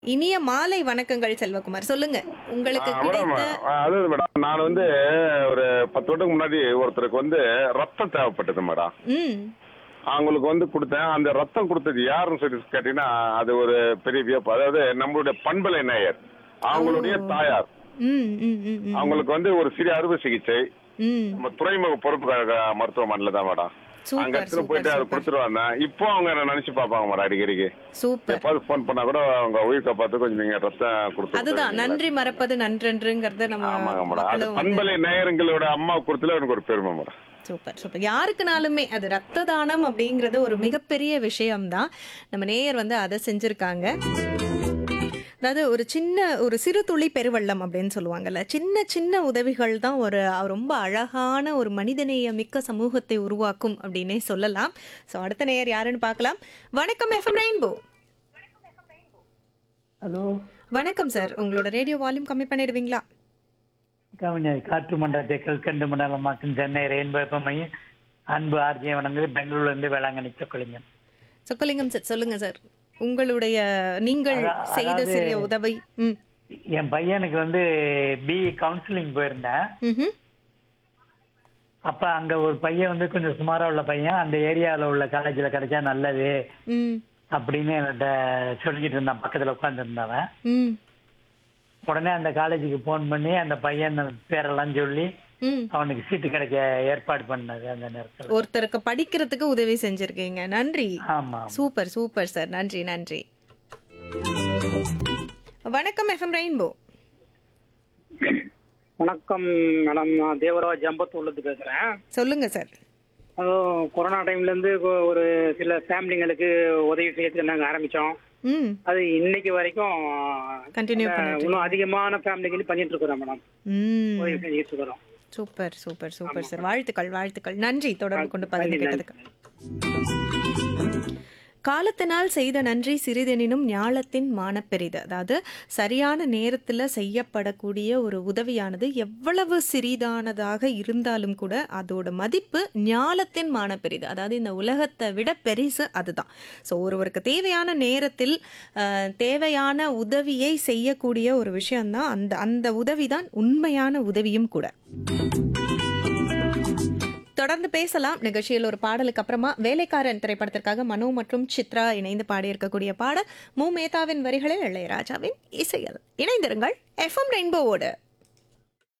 இனிய மாலை வணக்கங்கள் செல்வகுமார் சொல்லுங்க உங்களுக்கு ஆ, மேடம் கிடைத்த அது மேடம் நான் வந்து ஒரு பத்து வருடத்துக்கு முன்னாடி ஒருத்தருக்கு வந்து ரத்தம் தேவைப்பட்டது மேடம் ம் அவங்களுக்கு வந்து கொடுத்தேன் அந்த ரத்தம் கொடுத்தது யாருன்னு சொல்லி கேட்டீங்கன்னா அது ஒரு பெரிய வியப்பு அதாவது நம்மளுடைய பண்பலை நேயர் அவங்களுடைய தாயார் ம் ம் ம் ம் அவங்களுக்கு வந்து ஒரு சிறிய அறுவை சிகிச்சை ம் நம்ம துறைமுக பொறுப்பு க- மருத்துவமனையில தான் மேடம் சூப்பர், அங்க எடுத்துட்டு சூப்பர், போயிட்டு அதை சூப்பர். கொடுத்துட்டு வந்தேன் இப்போ அவங்க என்ன நினைச்சு பார்ப்பாங்க மேடம் அடிக்கடிக்கு சூப்பர் எப்பாவது ஃபோன் பண்ணா கூட அவங்க உயிர் காப்பாத்து கொஞ்சம் நீங்க ரத்தம் கொடுத்து அதுதான் நன்றி மறப்பது நன்றென்றுங்கிறத நம்ம ஆமாங்க மேடம் அது மக்களும் வந்து பண்பலை நேயர்களோட அம்மா கொடுத்துல எனக்கு ஒரு பெருமை மேடம் சூப்பர் சூப்பர் யாருக்குனாலுமே அது ரத்த தானம் அப்படிங்கிறது ஒரு மிகப்பெரிய விஷயம்தான் நம்ம நேயர் வந்து அதை செஞ்சிருக்காங்க அதாவது ஒரு சின்ன ஒரு சிறு துளி பெருவெள்ளம் அப்படின்னு சொல்லுவாங்கல்ல சின்ன சின்ன உதவிகள் தான் ஒரு ரொம்ப அழகான ஒரு மனிதநேய மிக்க சமூகத்தை உருவாக்கும் அப்படின்னே சொல்லலாம் ஸோ அடுத்த நேயர் யாருன்னு பார்க்கலாம் வணக்கம் எஃப்எம் ரெயின்போ ஹலோ வணக்கம் சார் உங்களோட ரேடியோ வால்யூம் கம்மி பண்ணிடுவீங்களா கவிஞர் காற்று மண்டலத்தை கல்கண்டு மண்டலமாக்கும் சென்னை ரெயின்போ மையம் அன்பு ஆர்ஜியம் வணங்குது பெங்களூர்ல இருந்து வேளாங்கண்ணி சொக்கலிங்கம் சொக்கலிங்கம் சார் சொல்லுங்க சார் உங்களுடைய நீங்கள் அதா- செய்த அதாவது- சிறிய உதவி ம் என் பையனுக்கு வந்து பிஇ கவுன்சிலிங் போயிருந்தேன் ம்ஹும். அப்ப அங்க ஒரு பையன் வந்து கொஞ்சம் சுமாரா உள்ள பையன் அந்த ஏரியால உள்ள காலேஜ்ல கிடைச்சா நல்லது ம் அப்படின்னு என்கிட்ட சொல்லிக்கிட்டு இருந்தான் பக்கத்துல உட்கார்ந்து இருந்தவன் ம் உடனே அந்த காலேஜுக்கு போன் பண்ணி அந்த பையன் பேரெல்லாம் சொல்லி ம் அவனுக்கு சீட்டு கிடைக்க ஏற்பாடு பண்ணது அந்த நேரத்துல ஒருத்தருக்கு படிக்கிறதுக்கு உதவி செஞ்சிருக்கீங்க நன்றி ஆமா சூப்பர் சூப்பர் சார் நன்றி நன்றி வணக்கம் எஃப்எம் ரெயின்போ வணக்கம் மேடம் நான் தேவராஜ் அம்பத்தூர்லேருந்து பேசுகிறேன் சொல்லுங்க சார் அதுவும் கொரோனா டைம்லேருந்து ஒரு சில ஃபேமிலிங்களுக்கு உதவி செய்யறதுக்கு நாங்கள் ஆரம்பித்தோம் ம் அது இன்னைக்கு வரைக்கும் கண்டினியூ அஹ், பண்ணிட்டு இன்னும் அதிகமான ஃபேமிலிக்கு பண்ணிட்டு இருக்கிறோம் மேடம் ம் உதவி செஞ்சுட்டு இருக்கிறோம் சூப்பர் சூப்பர் சூப்பர் சார் வாழ்த்துக்கள் வாழ்த்துக்கள் நன்றி தொடர்பு கொண்டு பகிர்ந்து நன்றி, கேட்டதுக்கு காலத்தினால் செய்த நன்றி சிறிதெனினும் ஞாலத்தின் மானப்பெரிது அதாவது சரியான நேரத்தில் செய்யப்படக்கூடிய ஒரு உதவியானது எவ்வளவு சிறிதானதாக இருந்தாலும் கூட அதோட மதிப்பு ஞாலத்தின் மானப்பெரிது அதாவது இந்த உலகத்தை விட பெரிசு அதுதான் ஸோ ஒருவருக்கு தேவையான நேரத்தில் அஹ், தேவையான உதவியை செய்யக்கூடிய ஒரு விஷயம்தான் அந்த அந்த உதவி தான் உண்மையான உதவியும் கூட தொடர்ந்து பேசலாம் நிகழ்ச்சியில் ஒரு பாடலுக்கு அப்புறமா வேலைக்காரன் திரைப்படத்திற்காக மனோ மற்றும் சித்ரா இணைந்து பாடியிருக்கக்கூடிய பாடல் மு மேத்தாவின் வரிகளில் இளையராஜாவின் இசையல் இணைந்திருங்கள் எஃப்எம் ரெயின்போவோடு